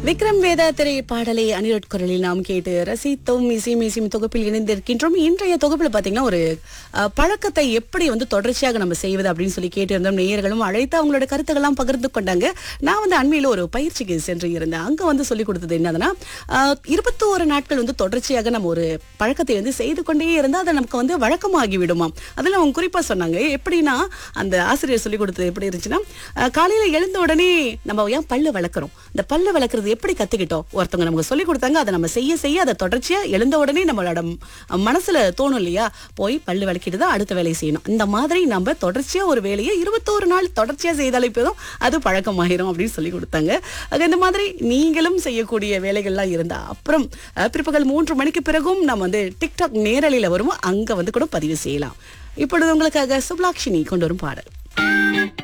விக்ரம் வேதா திரை பாடலை அனிருட் குரலில் நாம் கேட்டு ரசித்தோம் இசையும் இசையும் தொகுப்பில் இணைந்திருக்கின்றோம் இன்றைய தொகுப்பில் பாத்தீங்கன்னா ஒரு அஹ், பழக்கத்தை எப்படி வந்து தொடர்ச்சியாக நம்ம செய்வது அப்படின்னு சொல்லி கேட்டிருந்தோம் நேயர்களும் அழைத்து அவங்களோட கருத்துக்கள்லாம் பகிர்ந்து கொண்டாங்க நான் வந்து அண்மையில் ஒரு பயிற்சிக்கு சென்று இருந்தேன் அங்க வந்து சொல்லி கொடுத்தது என்னதுன்னா இருபத்தோரு நாட்கள் வந்து தொடர்ச்சியாக நம்ம ஒரு பழக்கத்தை வந்து செய்து கொண்டே இருந்தால் அது நமக்கு வந்து வழக்கமாகி விடுமாம் அதில் அவங்க குறிப்பா சொன்னாங்க எப்படின்னா அந்த ஆசிரியர் சொல்லி கொடுத்தது எப்படி இருந்துச்சுன்னா அஹ், காலையில எழுந்த உடனே நம்ம ஏன் பல்லு வளர்க்குறோம் இந்த பல்லு வளர்க்குறது எப்படி கத்துக்கிட்டோம் ஒருத்தவங்க நமக்கு சொல்லி கொடுத்தாங்க அதை நம்ம செய்ய செய்ய அதை தொடர்ச்சியா எழுந்த உடனே நம்மளோட ம், மனசுல தோணும் இல்லையா போய் பல்லு விளக்கிட்டு தான் அடுத்த வேலையை செய்யணும் இந்த மாதிரி நம்ம தொடர்ச்சியா ஒரு வேலையை இருபத்தோரு நாள் தொடர்ச்சியா செய்தாலே போதும் அது பழக்கமாயிரும் அப்படின்னு சொல்லி கொடுத்தாங்க ஆக இந்த மாதிரி நீங்களும் செய்யக்கூடிய வேலைகள்லாம் இருந்தா அப்புறம் அஹ், பிற்பகல் மூன்று மணிக்கு பிறகும் நம்ம வந்து டிக்டாக் நேரலையில வருவோம் அங்க வந்து கூட பதிவு செய்யலாம் இப்பொழுது உங்களுக்காக சுப்லாக்ஷினி கொண்டு வரும் பாடல்